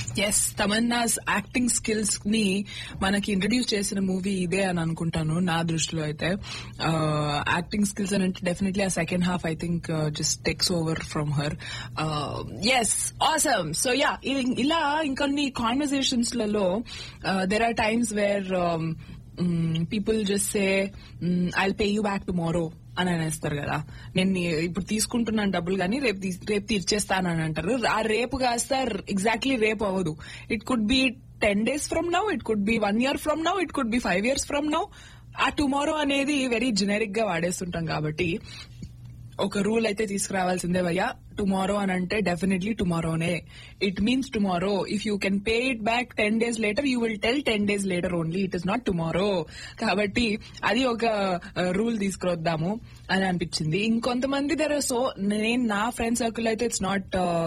yes తమన్నాస్ acting skills ని మనకి introduce చేసిన మూవీ ఇదే అని అనుకుంటాను నా దృష్టిలో అయితే యాక్టింగ్ స్కిల్స్ అని అంటే డెఫినెట్లీ ఆ second half I think just texts over from her yes awesome so yeah ఇలా ఇంకొన్ని కాన్వర్సేషన్స్ లలో there are times where people just say I pay you back tomorrow అని అనేస్తారు కదా నేను నీ- ఇప్పుడు తీసుకుంటున్నాను డబ్బులు కానీ రేపు తీ- రేపు తీర్చేస్తాను అని అంటారు ఆ రేపు కాస్త ఎగ్జాక్ట్లీ రేపు అవ్వదు it could be ten days from now it could be one year from now it could be five years from now ఆ టుమారో అనేది వెరీ జెనరిక్ గా వాడేస్తుంటాం కాబట్టి ఒక రూల్ అయితే తీసుకురావాల్సిందే భయ్యా టుమారో అని అంటే డెఫినెట్లీ టుమారోనే it means tomorrow if you can pay it back ten days later you will tell ten days later only it is not tomorrow కాబట్టి అది ఒక రూల్ తీసుకురొద్దాము అని అనిపించింది ఇంకొంతమంది దగ్గర సో నేను నా ఫ్రెండ్ సర్కిల్ అయితే ఇట్స్ నాట్